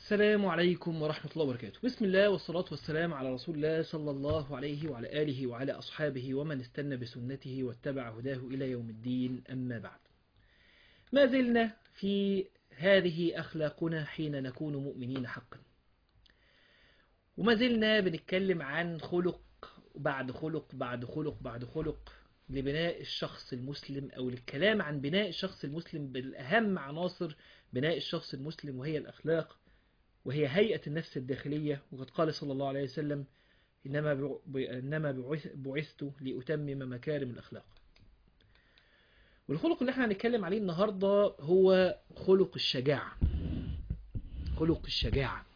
السلام عليكم ورحمة الله وبركاته بسم الله والصلاة والسلام على رسول الله صلى الله عليه وعلى آله وعلى أصحابه ومن استنى بسنته واتبع هداه إلى يوم الدين أما بعد ما زلنا في هذه أخلاقنا حين نكون مؤمنين حقا وما زلنا بنتكلم عن خلق بعد خلق بعد خلق بعد خلق لبناء الشخص المسلم أو للكلام عن بناء الشخص المسلم بالأهم عناصر بناء الشخص المسلم وهي الأخلاق وهي هيئة النفس الداخلية وقد قال صلى الله عليه وسلم إنما بع- إنما بعث- بعثت لأتمم مكارم الأخلاق والخلق اللي احنا هنتكلم عليه النهاردة هو خلق الشجاعة خلق الشجاعة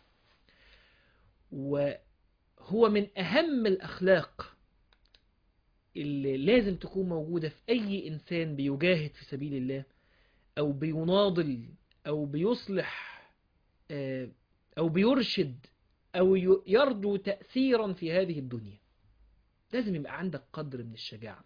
وهو من أهم الأخلاق اللي لازم تكون موجودة في أي إنسان بيجاهد في سبيل الله أو بيناضل أو بيصلح آه، أو بيرشد أو ي- يرجو تأثيرا في هذه الدنيا لازم يبقى عندك قدر من الشجاعة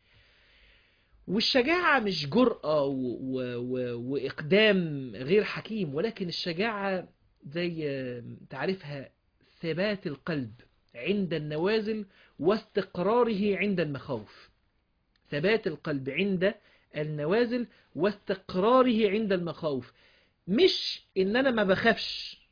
والشجاعة مش جرأة و... و... و... وإقدام غير حكيم ولكن الشجاعة زي آه، تعرفها ثبات القلب عند النوازل واستقراره عند المخاوف ثبات القلب عند النوازل واستقراره عند المخاوف مش ان انا ما بخافش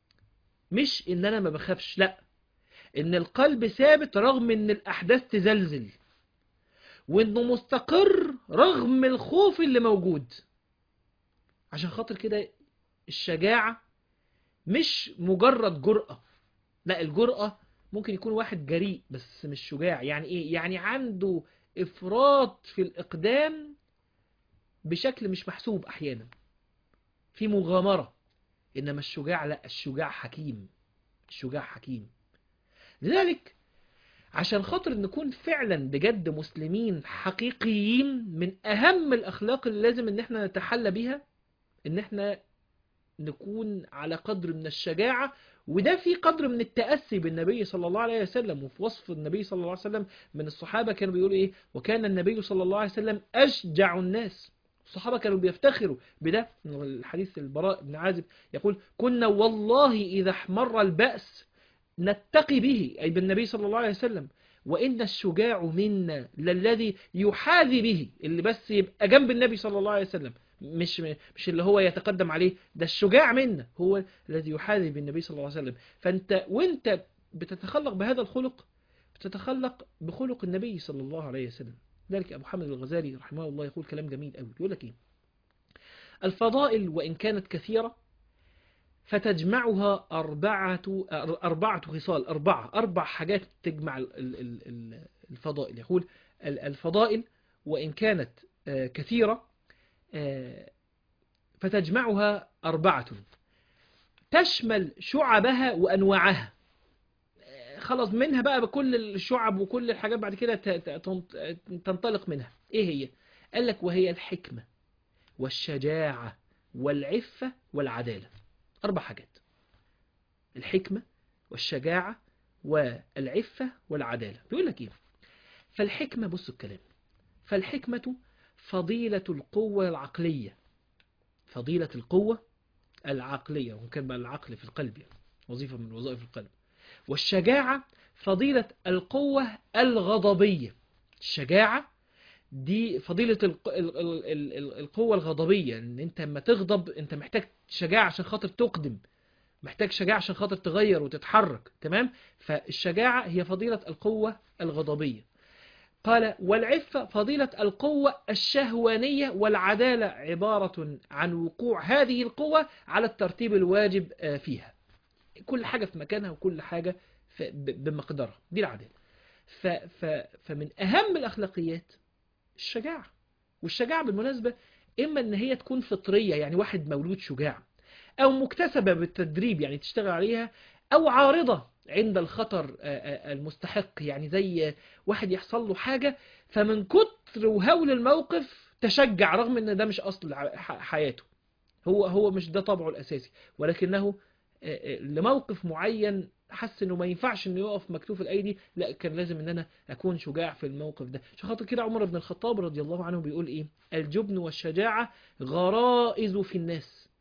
مش ان انا ما بخافش لا ان القلب ثابت رغم ان الاحداث تزلزل وانه مستقر رغم الخوف اللي موجود عشان خاطر كده الشجاعة مش مجرد جرأة لا الجرأة ممكن يكون واحد جريء بس مش شجاع يعني ايه يعني عنده افراط في الاقدام بشكل مش محسوب احيانا في مغامرة انما الشجاع لا الشجاع حكيم الشجاع حكيم لذلك عشان خاطر نكون فعلا بجد مسلمين حقيقيين من اهم الاخلاق اللي لازم ان احنا نتحلى بيها ان احنا نكون على قدر من الشجاعة وده في قدر من التأسي بالنبي صلى الله عليه وسلم وفي وصف النبي صلى الله عليه وسلم من الصحابة كانوا بيقولوا ايه وكان النبي صلى الله عليه وسلم أشجع الناس الصحابة كانوا بيفتخروا بده الحديث البراء بن عازب يقول كنا والله إذا احمر البأس نتقي به أي بالنبي صلى الله عليه وسلم وإن الشجاع منا للذي يحاذي به اللي بس يبقى جنب النبي صلى الله عليه وسلم مش مش اللي هو يتقدم عليه ده الشجاع منا هو الذي يحاذي بالنبي صلى الله عليه وسلم فانت وانت بتتخلق بهذا الخلق بتتخلق بخلق النبي صلى الله عليه وسلم ذلك ابو حامد الغزالي رحمه الله يقول كلام جميل قوي يقول لك ايه الفضائل وان كانت كثيره فتجمعها أربعة أربعة خصال أربعة أربع حاجات تجمع ال- ال- ال- الفضائل يقول ال- الفضائل وإن كانت آه، كثيرة آه، فتجمعها أربعة تشمل شعبها وأنواعها آه، خلاص منها بقى بكل الشعب وكل الحاجات بعد كده ت- ت- تنط- تنطلق منها إيه هي؟ قال لك وهي الحكمة والشجاعة والعفة والعدالة أربع حاجات الحكمة والشجاعة والعفة والعدالة بيقول لك إيه فالحكمة بص الكلام فالحكمة فضيلة القوة العقلية فضيلة القوة العقلية وكان بقى العقل في القلب يعني وظيفة من وظائف القلب والشجاعة فضيلة القوة الغضبية الشجاعة دي فضيلة الق- ال- ال- ال- ال- القوة الغضبية ان انت لما تغضب انت محتاج شجاعة عشان خاطر تقدم محتاج شجاعة عشان خاطر تغير وتتحرك تمام فالشجاعة هي فضيلة القوة الغضبية قال والعفة فضيلة القوة الشهوانية والعدالة عبارة عن وقوع هذه القوة على الترتيب الواجب آه، فيها كل حاجة في مكانها وكل حاجة في- ب- بمقدارها دي العدالة ف ف فمن أهم الأخلاقيات الشجاعة والشجاعة بالمناسبة إما إن هي تكون فطرية يعني واحد مولود شجاع أو مكتسبة بالتدريب يعني تشتغل عليها أو عارضة عند الخطر آه، آه، المستحق يعني زي واحد يحصل له حاجة فمن كتر وهول الموقف تشجع رغم إن ده مش أصل ع- ح- حياته هو هو مش ده طبعه الأساسي ولكنه آه، آه، لموقف معين حس انه ما ينفعش انه يقف مكتوف الايدي لا كان لازم ان انا اكون شجاع في الموقف ده عشان خاطر كده عمر بن الخطاب رضي الله عنه بيقول ايه الجبن والشجاعة غرائز في الناس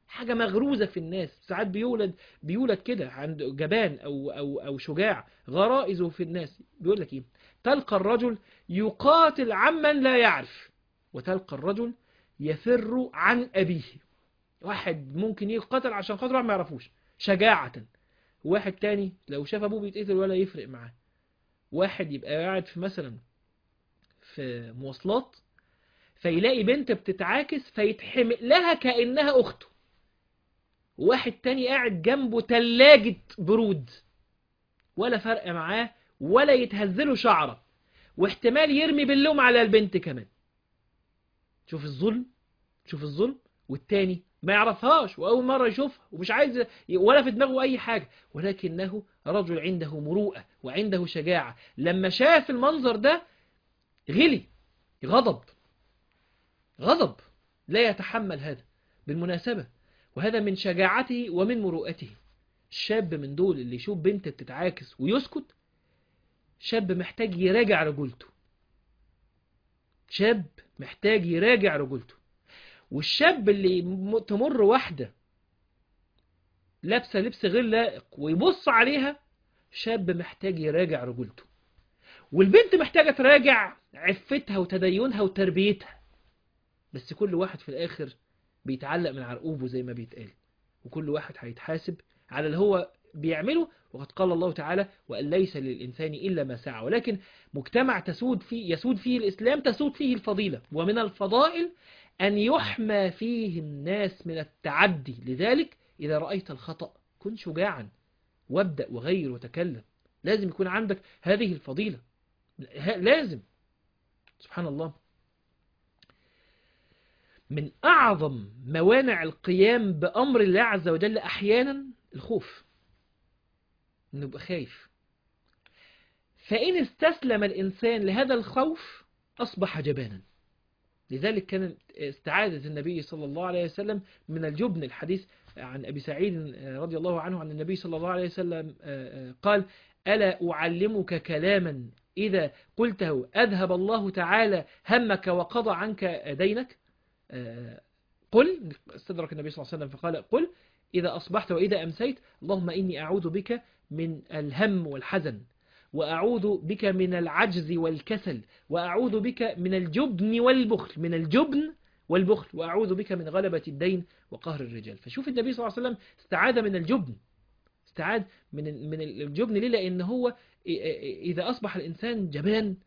حاجة مغروزة في الناس ساعات بيولد بيولد كده عند جبان أو, أو, أو شجاع غرائزه في الناس بيقول لك إيه تلقى الرجل يقاتل عمن لا يعرف وتلقى الرجل يفر عن أبيه واحد ممكن يقاتل عشان خاطر ما يعرفوش شجاعة واحد تاني لو شاف أبوه بيتقتل ولا يفرق معاه واحد يبقى قاعد في مثلا في مواصلات فيلاقي بنت بتتعاكس فيتحمق لها كأنها أخته واحد تاني قاعد جنبه تلاجة برود ولا فرق معاه ولا يتهزله شعره واحتمال يرمي باللوم على البنت كمان شوف الظلم شوف الظلم والتاني ما يعرفهاش وأول مرة يشوفها ومش عايز ولا في دماغه أي حاجة ولكنه رجل عنده مروءة وعنده شجاعة لما شاف المنظر ده غلي غضب غضب لا يتحمل هذا بالمناسبة وهذا من شجاعته ومن مروءته الشاب من دول اللي يشوف بنت بتتعاكس ويسكت شاب محتاج يراجع رجولته شاب محتاج يراجع رجولته والشاب اللي تمر واحدة لابسة لبس غير لائق ويبص عليها شاب محتاج يراجع رجولته والبنت محتاجة تراجع عفتها وتدينها وتربيتها بس كل واحد في الآخر بيتعلق من عرقوبه زي ما بيتقال وكل واحد هيتحاسب على اللي هو بيعمله وقد قال الله تعالى وأن ليس للإنسان إلا ما سعى ولكن مجتمع تسود فيه يسود فيه الإسلام تسود فيه الفضيلة ومن الفضائل أن يحمى فيه الناس من التعدي لذلك إذا رأيت الخطأ كن شجاعا وابدأ وغير وتكلم لازم يكون عندك هذه الفضيلة لازم سبحان الله من أعظم موانع القيام بأمر الله عز وجل أحيانا الخوف إنه يبقى خايف فإن استسلم الإنسان لهذا الخوف أصبح جبانا لذلك كانت استعادة النبي صلى الله عليه وسلم من الجبن الحديث عن أبي سعيد رضي الله عنه عن النبي صلى الله عليه وسلم قال ألا أعلمك كلاما إذا قلته أذهب الله تعالى همك وقضى عنك دينك قل استدرك النبي صلى الله عليه وسلم فقال قل إذا أصبحت وإذا أمسيت اللهم إني أعوذ بك من الهم والحزن وأعوذ بك من العجز والكسل وأعوذ بك من الجبن والبخل من الجبن والبخل وأعوذ بك من غلبة الدين وقهر الرجال فشوف النبي صلى الله عليه وسلم استعاذ من الجبن استعاذ من من الجبن ليه لأن هو إذا أصبح الإنسان جبان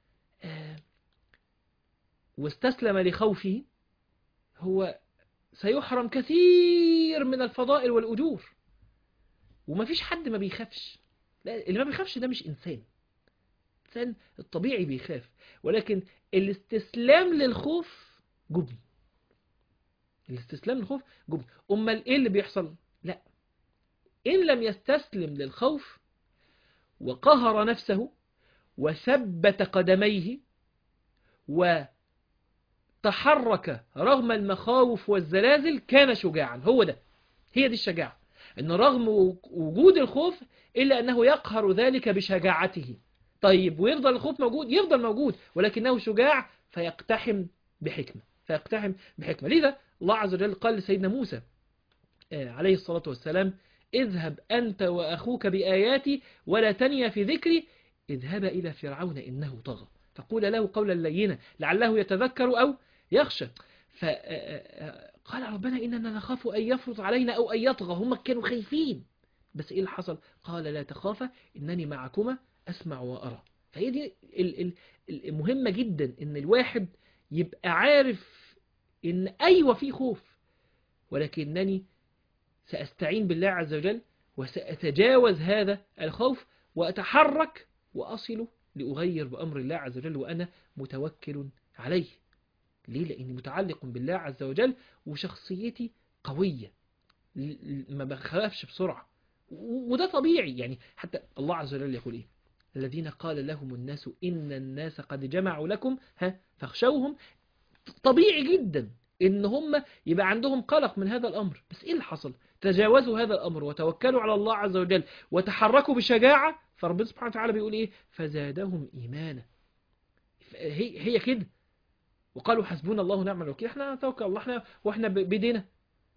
واستسلم لخوفه هو سيحرم كثير من الفضائل والأجور وما فيش حد ما بيخافش لا اللي ما بيخافش ده مش إنسان الإنسان الطبيعي بيخاف ولكن الاستسلام للخوف جبن الاستسلام للخوف جبن أمال إيه اللي بيحصل لا إن لم يستسلم للخوف وقهر نفسه وثبت قدميه وتحرك رغم المخاوف والزلازل كان شجاعا هو ده هي دي الشجاعة أن رغم وجود الخوف إلا أنه يقهر ذلك بشجاعته طيب ويفضل الخوف موجود يفضل موجود ولكنه شجاع فيقتحم بحكمة فيقتحم بحكمة لذا الله عز وجل قال لسيدنا موسى عليه الصلاة والسلام اذهب أنت وأخوك بآياتي ولا تنيا في ذكري اذهب إلى فرعون إنه طغى فقول له قولا لينا لعله يتذكر أو يخشى فقال ربنا إننا نخاف أن يفرض علينا أو أن يطغى هم كانوا خايفين بس إيه اللي حصل قال لا تخافا إنني معكما أسمع وأرى فهي دي المهمة جدا إن الواحد يبقى عارف إن أيوة في خوف ولكنني سأستعين بالله عز وجل وسأتجاوز هذا الخوف وأتحرك وأصل لأغير بأمر الله عز وجل وأنا متوكل عليه ليه؟ لأني متعلق بالله عز وجل وشخصيتي قوية ما بخافش بسرعة وده طبيعي يعني حتى الله عز وجل يقول إيه الذين قال لهم الناس إن الناس قد جمعوا لكم ها فاخشوهم طبيعي جدا إن هم يبقى عندهم قلق من هذا الأمر بس إيه اللي حصل تجاوزوا هذا الأمر وتوكلوا على الله عز وجل وتحركوا بشجاعة فربنا سبحانه وتعالى بيقول إيه فزادهم إيمانا هي, هي كده وقالوا حسبنا الله ونعم الوكيل احنا نتوكل الله احنا واحنا بايدينا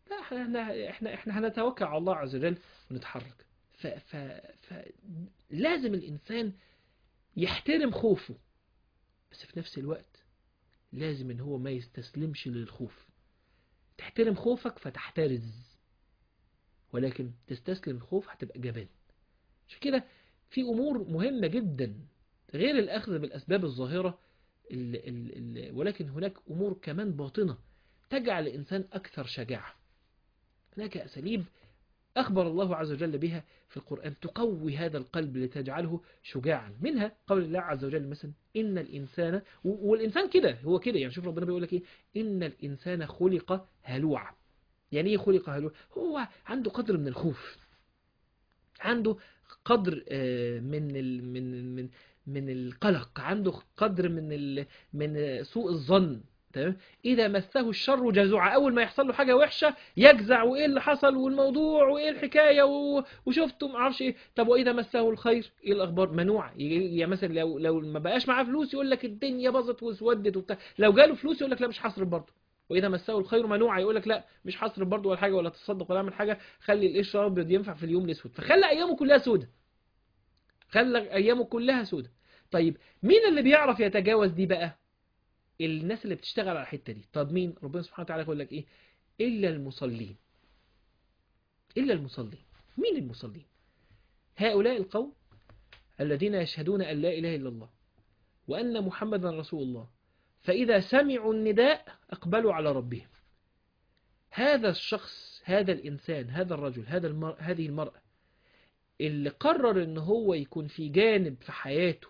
لا احنا احنا احنا هنتوكل على الله عز وجل ونتحرك ف ف ف لازم الانسان يحترم خوفه بس في نفس الوقت لازم ان هو ما يستسلمش للخوف تحترم خوفك فتحترز ولكن تستسلم الخوف هتبقى جبان عشان كده في امور مهمة جدا غير الاخذ بالاسباب الظاهرة ال ال ال ولكن هناك امور كمان باطنة تجعل الانسان اكثر شجاعة هناك اساليب أخبر الله عز وجل بها في القرآن تقوي هذا القلب لتجعله شجاعا منها قول الله عز وجل مثلا إن الإنسان والإنسان كده هو كده يعني شوف ربنا بيقول لك إيه إن الإنسان خلق هلوعا يعني إيه خلق هلوعا هو عنده قدر من الخوف عنده قدر من ال من من من القلق عنده قدر من ال من سوء الظن تمام إذا مسه الشر جزوعا أول ما يحصل له حاجة وحشة يجزع وإيه اللي حصل والموضوع وإيه الحكاية و... وشفته ما اعرفش إيه طب وإذا مسه الخير إيه الأخبار منوع يعني مثلا لو لو ما بقاش معاه فلوس يقول لك الدنيا باظت واسودت وبتاع لو جاله فلوس يقول لك لا مش هصرف برضه وإذا مسه الخير منوع يقول لك لا مش هصرف برضه ولا حاجة ولا تصدق ولا أعمل حاجة خلي القشر أبيض ينفع في اليوم الأسود فخلى أيامه كلها سودة خلى أيامه كلها سودة طيب مين اللي بيعرف يتجاوز دي بقى الناس اللي بتشتغل على الحتة دي طب مين ربنا سبحانه وتعالى يقول لك ايه إلا المصلين إلا المصلين مين المصلين هؤلاء القوم الذين يشهدون أن لا إله إلا الله وأن محمدا رسول الله فإذا سمعوا النداء أقبلوا على ربهم هذا الشخص هذا الإنسان هذا الرجل هذا المر... هذه المرأة اللي قرر ان هو يكون في جانب في حياته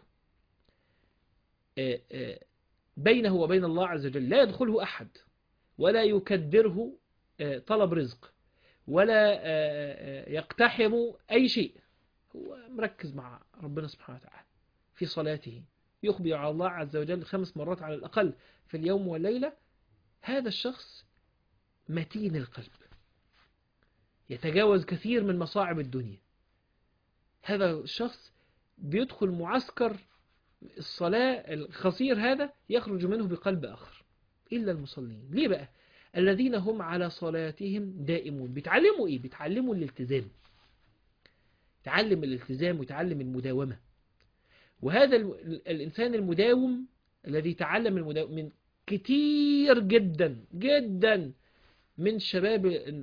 آآ آآ بينه وبين الله عز وجل لا يدخله أحد ولا يكدره طلب رزق ولا يقتحم أي شيء هو مركز مع ربنا سبحانه وتعالى في صلاته يخبر على الله عز وجل خمس مرات على الأقل في اليوم والليلة هذا الشخص متين القلب يتجاوز كثير من مصاعب الدنيا هذا الشخص بيدخل معسكر الصلاة الخصير هذا يخرج منه بقلب آخر إلا المصلين ليه بقى الذين هم على صلاتهم دائمون بيتعلموا إيه بيتعلموا الالتزام تعلم الالتزام وتعلم المداومة وهذا الإنسان المداوم الذي تعلم المداوم من كتير جدا جدا من شباب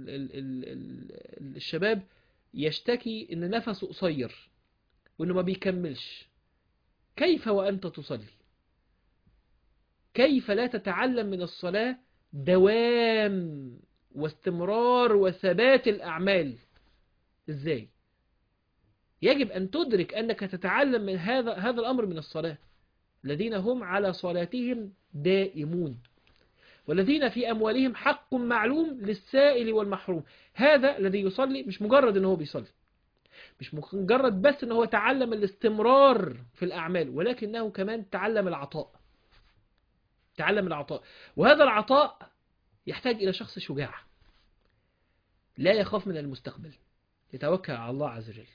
الشباب يشتكي ان نفسه قصير وانه ما بيكملش كيف وأنت تصلي كيف لا تتعلم من الصلاة دوام واستمرار وثبات الأعمال إزاي يجب أن تدرك أنك تتعلم من هذا هذا الأمر من الصلاة الذين هم على صلاتهم دائمون والذين في أموالهم حق معلوم للسائل والمحروم هذا الذي يصلي مش مجرد أنه بيصلي مش مجرد بس ان هو تعلم الاستمرار في الأعمال ولكنه كمان تعلم العطاء تعلم العطاء وهذا العطاء يحتاج إلى شخص شجاع لا يخاف من المستقبل يتوكل على الله عز وجل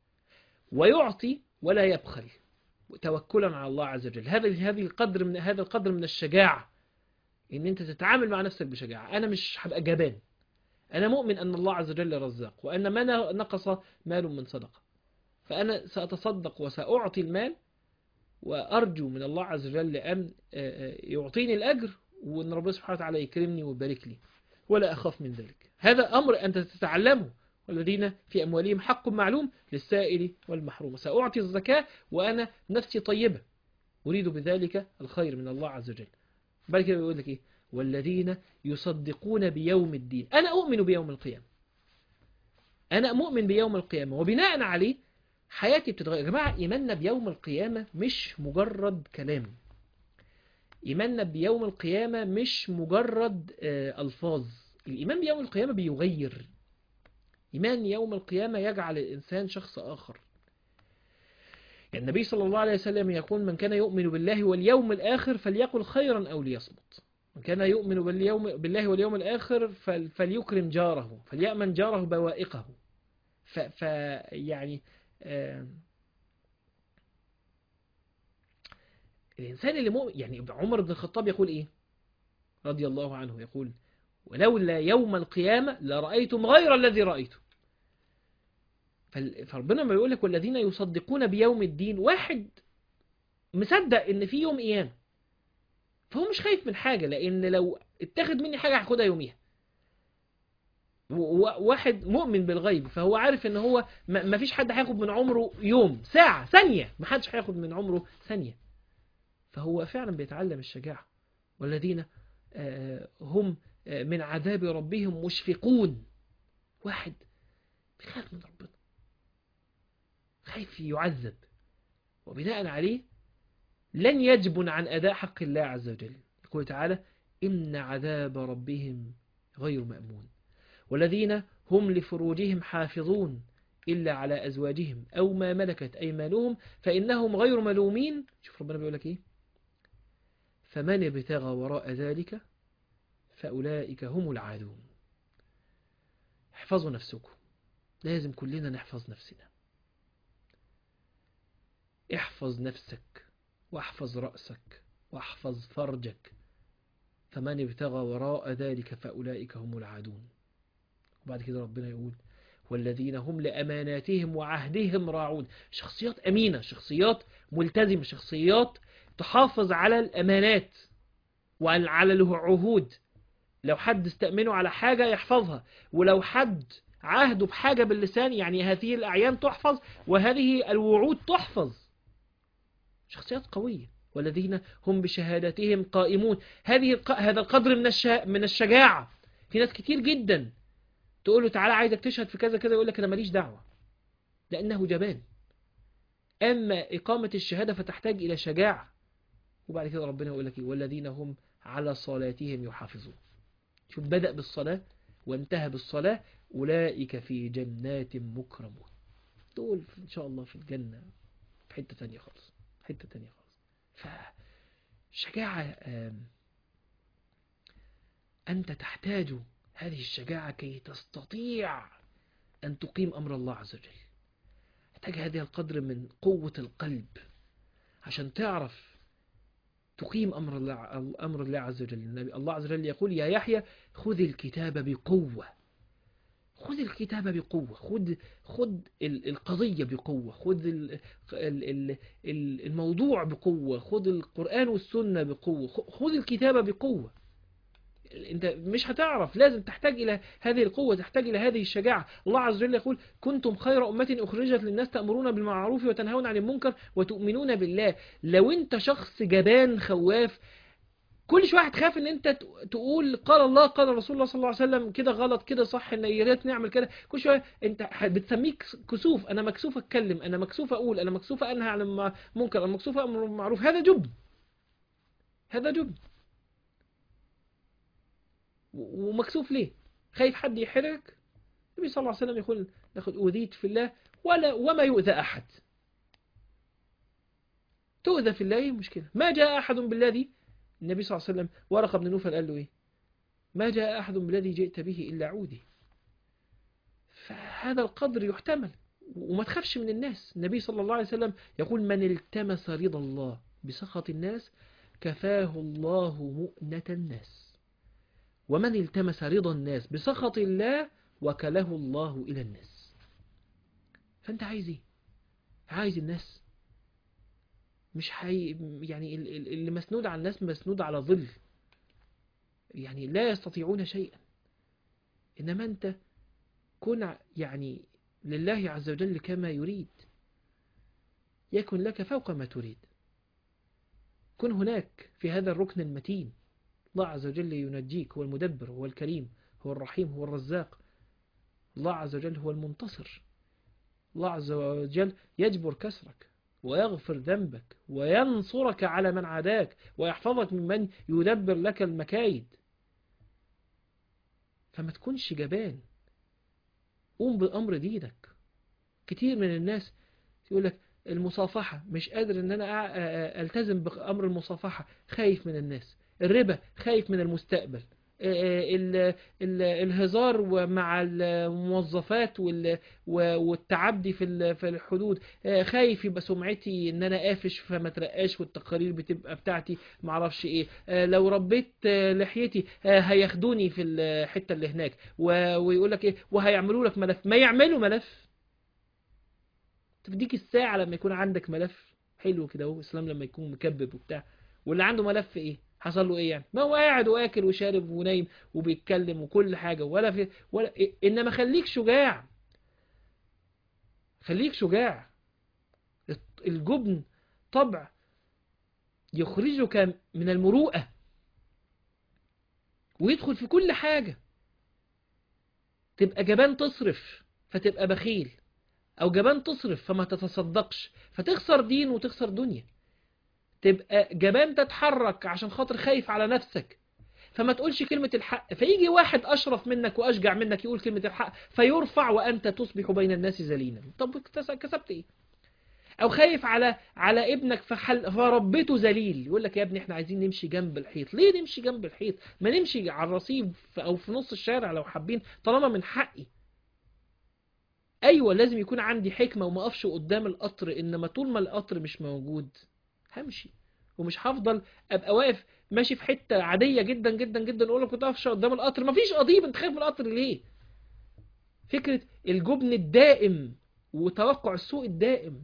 ويعطي ولا يبخل توكلا على الله عز وجل هذا هذه القدر من هذا القدر من الشجاعة ان انت تتعامل مع نفسك بشجاعة انا مش هبقى جبان أنا مؤمن أن الله عز وجل رزاق وأن ما نقص مال من صدقة فأنا سأتصدق وسأعطي المال وأرجو من الله عز وجل أن يعطيني الأجر وأن ربنا سبحانه وتعالى يكرمني ويبارك لي ولا أخاف من ذلك هذا أمر أنت تتعلمه والذين في أموالهم حق معلوم للسائل والمحروم سأعطي الزكاة وأنا نفسي طيبة أريد بذلك الخير من الله عز وجل بعد كده بيقول لك إيه والذين يصدقون بيوم الدين أنا أؤمن بيوم القيامة أنا مؤمن بيوم القيامة وبناء عليه حياتي بتتغير يا جماعة إيماننا بيوم القيامة مش مجرد كلام إيماننا بيوم القيامة مش مجرد ألفاظ الإيمان بيوم القيامة بيغير إيمان يوم القيامة يجعل الإنسان شخص آخر يعني النبي صلى الله عليه وسلم يقول من كان يؤمن بالله واليوم الآخر فليقل خيرا أو ليصمت من كان يؤمن باليوم بالله واليوم الآخر فليكرم جاره فليأمن جاره بوائقه ف, ف يعني آه الإنسان اللي مؤمن يعني عمر بن الخطاب يقول إيه رضي الله عنه يقول ولولا يوم القيامة لرأيتم غير الذي رأيته فال- فربنا ما بيقول لك والذين يصدقون بيوم الدين واحد مصدق ان في يوم قيامة فهو مش خايف من حاجة لان لو اتاخد مني حاجة هاخدها يوميها و- و- واحد مؤمن بالغيب فهو عارف ان هو ما ما فيش حد هياخد من عمره يوم ساعة ثانية ما حدش هياخد من عمره ثانية فهو فعلا بيتعلم الشجاعة والذين آه، هم آه، من عذاب ربهم مشفقون واحد بيخاف من ربنا خايف يعذب وبناء عليه لن يجبن عن أداء حق الله عز وجل يقول تعالى إن عذاب ربهم غير مأمون والذين هم لفروجهم حافظون إلا على أزواجهم أو ما ملكت أيمانهم فإنهم غير ملومين شوف ربنا بيقول لك إيه فمن ابتغى وراء ذلك فأولئك هم العادون احفظوا نفسكم لازم كلنا نحفظ نفسنا احفظ نفسك واحفظ رأسك واحفظ فرجك فمن ابتغى وراء ذلك فأولئك هم العادون وبعد كده ربنا يقول والذين هم لأماناتهم وعهدهم راعون شخصيات أمينة شخصيات ملتزمة شخصيات تحافظ على الأمانات وعلى العهود لو حد استأمنه على حاجة يحفظها ولو حد عهده بحاجة باللسان يعني هذه الأعيان تحفظ وهذه الوعود تحفظ شخصيات قوية والذين هم بشهاداتهم قائمون هذه الق... هذا القدر من الش... من الشجاعة في ناس كتير جدا تقول له تعالى عايزك تشهد في كذا كذا يقول لك انا ماليش دعوة لانه جبان اما اقامة الشهادة فتحتاج الى شجاعة وبعد كده ربنا يقول لك إيه؟ والذين هم على صلاتهم يحافظون شوف بدأ بالصلاة وانتهى بالصلاة أولئك في جنات مكرمون دول إن شاء الله في الجنة في حتة تانية خالص حتة تانية خالص فشجاعة آم، أنت تحتاج هذه الشجاعة كي تستطيع أن تقيم أمر الله عز وجل تحتاج هذا القدر من قوة القلب عشان تعرف تقيم أمر الله, أمر الله عز وجل النبي الله عز وجل يقول يا يحيى خذ الكتاب بقوة خذ الكتاب بقوة خذ خذ ال- القضية بقوة خذ ال- ال- ال- ال- الموضوع بقوة خذ القرآن والسنة بقوة خ- خذ الكتاب بقوة انت مش هتعرف لازم تحتاج الى هذه القوة تحتاج الى هذه الشجاعة الله عز وجل يقول كنتم خير أمة أخرجت للناس تأمرون بالمعروف وتنهون عن المنكر وتؤمنون بالله لو انت شخص جبان خواف كل شوية هتخاف ان انت ت- تقول قال الله قال رسول الله صلى الله عليه وسلم كده غلط كده صح ان يا ريت نعمل كده كل شوية انت ح- بتسميك كسوف انا مكسوف اتكلم انا مكسوف اقول انا مكسوف انهى عن المنكر انا مكسوف امر بالمعروف هذا جبن هذا جبن و- ومكسوف ليه خايف حد يحرجك النبي صلى الله عليه وسلم يقول ناخد أوذيت في الله ولا وما يؤذى أحد تؤذى في الله إيه مشكلة ما جاء أحد بالذي النبي صلى الله عليه وسلم ورقة بن نوفل قال له إيه ما جاء أحد بالذي جئت به إلا عودي فهذا القدر يحتمل وما تخافش من الناس النبي صلى الله عليه وسلم يقول من التمس رضا الله بسخط الناس كفاه الله مؤنة الناس ومن التمس رضا الناس بسخط الله وكله الله إلى الناس فأنت عايز إيه؟ عايز الناس مش حي... يعني ال- ال- اللي مسنود على الناس مسنود على ظل يعني لا يستطيعون شيئا إنما أنت كن ع- يعني لله عز وجل كما يريد يكن لك فوق ما تريد كن هناك في هذا الركن المتين الله عز وجل ينجيك هو المدبر هو الكريم هو الرحيم هو الرزاق الله عز وجل هو المنتصر الله عز وجل يجبر كسرك ويغفر ذنبك وينصرك على من عاداك ويحفظك ممن يدبر لك المكايد فما تكونش جبان قوم بأمر دينك كتير من الناس يقول لك المصافحة مش قادر ان انا أع- أ- أ- التزم بأمر المصافحة خايف من الناس الربا خايف من المستقبل ال- ال- الهزار مع الموظفات وال- و- والتعدي في ال- في الحدود آه، خايف يبقى سمعتي ان انا قافش فما ترقاش والتقارير بتبقى بتاعتي معرفش ايه آه، لو ربيت آه، لحيتي آه، هياخدوني في الحتة اللي هناك ويقول لك ايه وهيعملوا لك ملف ما يعملوا ملف تفديك الساعة لما يكون عندك ملف حلو كده اهو اسلام لما يكون مكبب وبتاع واللي عنده ملف ايه حصل له ايه يعني ما هو قاعد واكل وشارب ونايم وبيتكلم وكل حاجة ولا في ولا إيه؟ انما خليك شجاع خليك شجاع الجبن طبع يخرجك من المروءة ويدخل في كل حاجة تبقى جبان تصرف فتبقى بخيل او جبان تصرف فما تتصدقش فتخسر دين وتخسر دنيا تبقى جبان تتحرك عشان خاطر خايف على نفسك فما تقولش كلمة الحق فيجي واحد أشرف منك وأشجع منك يقول كلمة الحق فيرفع وأنت تصبح بين الناس ذليلا طب كسبت إيه أو خايف على على ابنك فحل فربيته ذليل يقول لك يا ابني احنا عايزين نمشي جنب الحيط ليه نمشي جنب الحيط ما نمشي على الرصيف أو في نص الشارع لو حابين طالما من حقي أيوة لازم يكون عندي حكمة وما أقفش قدام القطر إنما طول ما القطر مش موجود همشي ومش هفضل ابقى واقف ماشي في حته عاديه جدا جدا جدا اقول لك كنت اقف قدام القطر مفيش قضيب انت خايف من القطر ليه فكره الجبن الدائم وتوقع السوء الدائم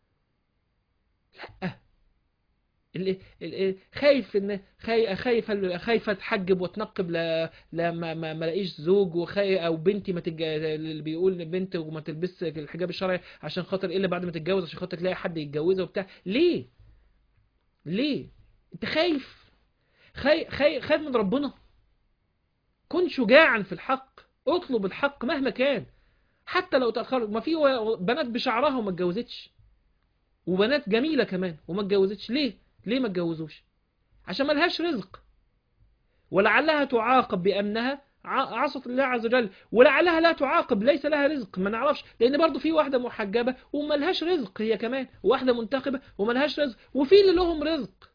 لا اللي اللي خايف ان خايف خايف خايفه اتحجب واتنقب لا لا ما ما ما الاقيش زوج وخايف او بنتي ما تج... اللي بيقول بنت وما تلبس الحجاب الشرعي عشان خاطر ايه اللي بعد ما تتجوز عشان خاطر تلاقي حد يتجوزها وبتاع ليه ليه انت خايف خايف خايف خايف من ربنا كن شجاعا في الحق اطلب الحق مهما كان حتى لو تأخرت ما في بنات بشعرها وما اتجوزتش وبنات جميلة كمان وما اتجوزتش ليه ليه ما اتجوزوش عشان ملهاش رزق ولعلها تعاقب بأنها عصت الله عز وجل ولعلها لا تعاقب ليس لها رزق ما نعرفش لان برضو في واحده محجبه وملهاش رزق هي كمان واحده منتخبه وملهاش رزق وفي اللي لهم رزق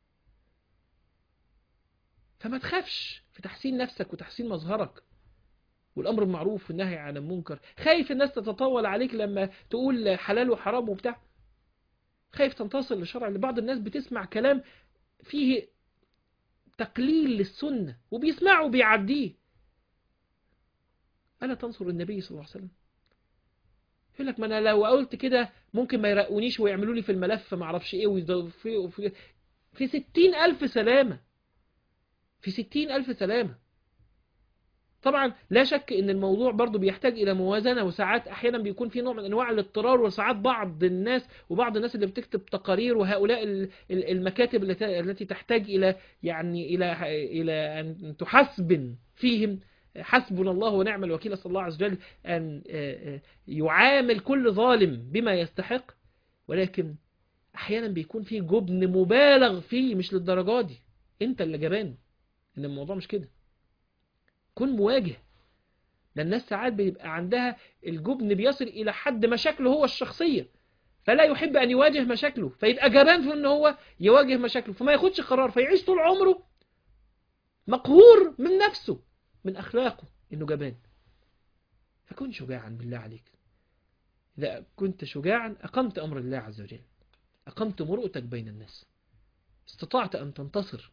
فما تخافش في تحسين نفسك وتحسين مظهرك والامر بالمعروف والنهي عن المنكر خايف الناس تتطاول عليك لما تقول حلال وحرام وبتاع خايف تنتصر لشرع اللي بعض الناس بتسمع كلام فيه تقليل للسنة وبيسمعه وبيعديه ألا تنصر النبي صلى الله عليه وسلم يقول لك ما أنا لو قلت كده ممكن ما يرقونيش ويعملوا لي في الملف ما اعرفش إيه وفي, في, في ستين ألف سلامة في ستين ألف سلامة طبعا لا شك ان الموضوع برضو بيحتاج الى موازنة وساعات احيانا بيكون في نوع من انواع الاضطرار وساعات بعض الناس وبعض الناس اللي بتكتب تقارير وهؤلاء المكاتب التي تحتاج الى يعني الى الى ان تحسبن فيهم حسبنا الله ونعم الوكيل صلى الله عز وجل ان يعامل كل ظالم بما يستحق ولكن احيانا بيكون في جبن مبالغ فيه مش للدرجة دي انت اللي جبان ان الموضوع مش كده كن مواجه لأن الناس ساعات بيبقى عندها الجبن بيصل إلى حد مشاكله هو الشخصية فلا يحب أن يواجه مشاكله فيبقى جبان في أن هو يواجه مشاكله فما ياخدش قرار فيعيش طول عمره مقهور من نفسه من أخلاقه إنه جبان فكن شجاعا بالله عليك إذا كنت شجاعا أقمت أمر الله عز وجل أقمت مرؤتك بين الناس استطعت أن تنتصر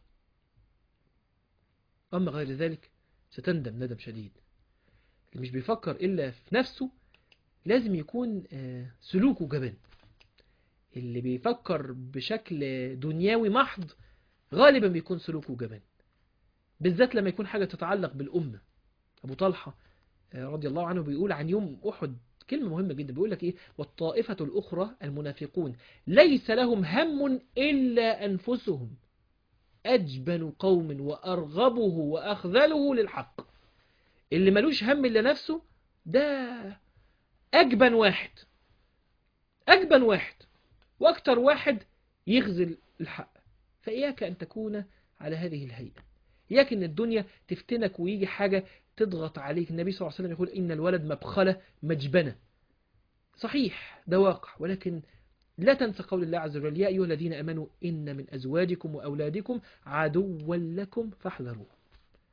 أما غير ذلك ستندم ندم شديد اللي مش بيفكر إلا في نفسه لازم يكون سلوكه جبان اللي بيفكر بشكل دنيوي محض غالبا بيكون سلوكه جبان بالذات لما يكون حاجة تتعلق بالأمة أبو طلحة رضي الله عنه بيقول عن يوم أحد كلمة مهمة جدا بيقول لك إيه والطائفة الأخرى المنافقون ليس لهم هم إلا أنفسهم أجبن قوم وأرغبه وأخذله للحق اللي ملوش هم إلا نفسه ده أجبن واحد أجبن واحد وأكتر واحد يخذل الحق فإياك أن تكون على هذه الهيئة إياك أن الدنيا تفتنك ويجي حاجة تضغط عليك النبي صلى الله عليه وسلم يقول إن الولد مبخلة مجبنة صحيح ده واقع ولكن لا تنسى قول الله عز وجل يا أيها الذين أمنوا إن من أزواجكم وأولادكم عدوا لكم فاحذروه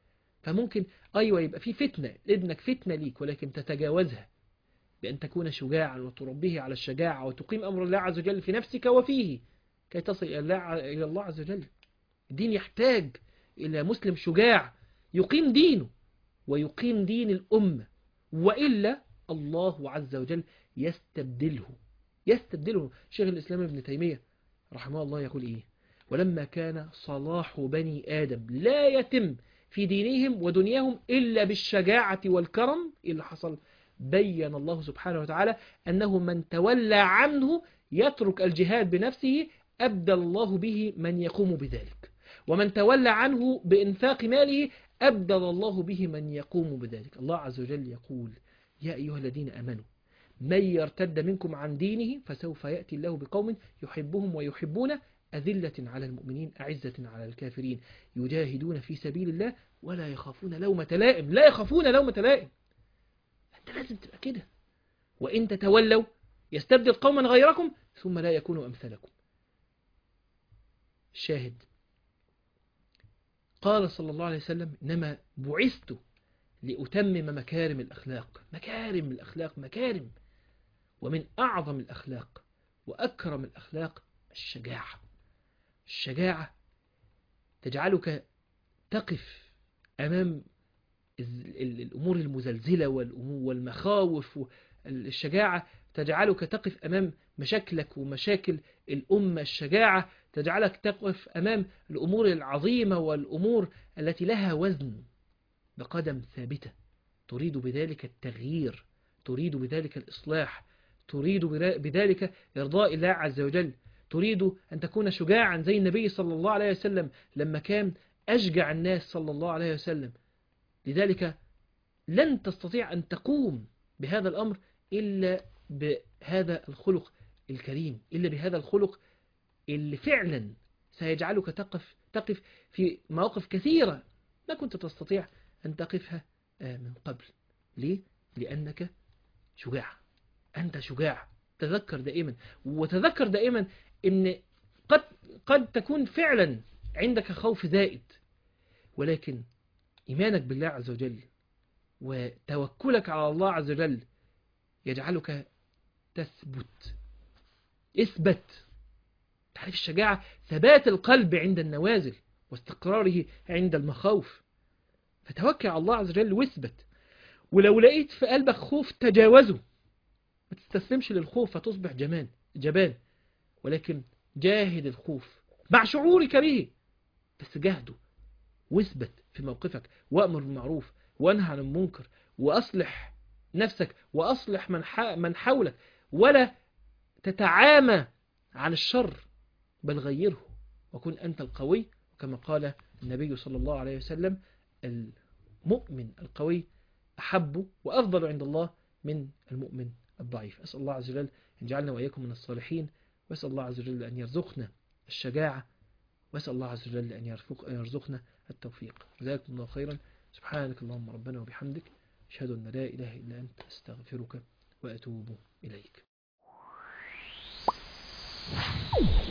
فممكن أيوة يبقى في فتنة ابنك فتنة ليك ولكن تتجاوزها بأن تكون شجاعا وتربيه على الشجاعة وتقيم أمر الله عز وجل في نفسك وفيه كي تصل إلى الله, إلى الله عز وجل الدين يحتاج إلى مسلم شجاع يقيم دينه ويقيم دين الأمة وإلا الله عز وجل يستبدله يستبدله شيخ الإسلام ابن تيمية رحمه الله يقول إيه ولما كان صلاح بني آدم لا يتم في دينهم ودنياهم إلا بالشجاعة والكرم إيه اللي حصل بين الله سبحانه وتعالى أنه من تولى عنه يترك الجهاد بنفسه أبدل الله به من يقوم بذلك ومن تولى عنه بإنفاق ماله أبدل الله به من يقوم بذلك الله عز وجل يقول يا أيها الذين أمنوا من يرتد منكم عن دينه فسوف يأتي الله بقوم يحبهم ويحبون أذلة على المؤمنين أعزة على الكافرين يجاهدون في سبيل الله ولا يخافون لومة لائم لا يخافون لومة لائم أنت لازم تبقى كده وإن تتولوا يستبدل قوما غيركم ثم لا يكونوا أمثلكم الشاهد قال صلى الله عليه وسلم إنما بعثت لأتمم مكارم الأخلاق مكارم الأخلاق مكارم ومن أعظم الأخلاق وأكرم الأخلاق الشجاعة الشجاعة تجعلك تقف أمام الأمور المزلزلة والمخاوف الشجاعة تجعلك تقف أمام مشاكلك ومشاكل الأمة الشجاعة تجعلك تقف أمام الأمور العظيمة والأمور التي لها وزن بقدم ثابتة تريد بذلك التغيير تريد بذلك الإصلاح تريد بذلك إرضاء الله عز وجل تريد أن تكون شجاعا زي النبي صلى الله عليه وسلم لما كان أشجع الناس صلى الله عليه وسلم لذلك لن تستطيع أن تقوم بهذا الأمر إلا بهذا الخلق الكريم إلا بهذا الخلق اللي فعلا سيجعلك تقف تقف في مواقف كثيرة ما كنت تستطيع أن تقفها من قبل ليه؟ لأنك شجاع أنت شجاع تذكر دائما وتذكر دائما أن قد, قد تكون فعلا عندك خوف زائد ولكن إيمانك بالله عز وجل وتوكلك على الله عز وجل يجعلك تثبت اثبت تعرف الشجاعة ثبات القلب عند النوازل واستقراره عند المخاوف فتوكل على الله عز وجل واثبت ولو لقيت في قلبك خوف تجاوزه ما تستسلمش للخوف فتصبح جمان جبان ولكن جاهد الخوف مع شعورك به بس جاهده واثبت في موقفك وأمر بالمعروف وانهى عن المنكر وأصلح نفسك وأصلح من, من حولك ولا تتعامى عن الشر بل غيره وكن أنت القوي وكما قال النبي صلى الله عليه وسلم المؤمن القوي أحب وأفضل عند الله من المؤمن الضعيف أسأل الله عز وجل أن يجعلنا وإياكم من الصالحين وأسأل الله عز وجل أن يرزقنا الشجاعة وأسأل الله عز وجل أن يرزقنا التوفيق جزاكم الله خيرا سبحانك اللهم ربنا وبحمدك أشهد أن لا إله إلا أنت أستغفرك وأتوب إليك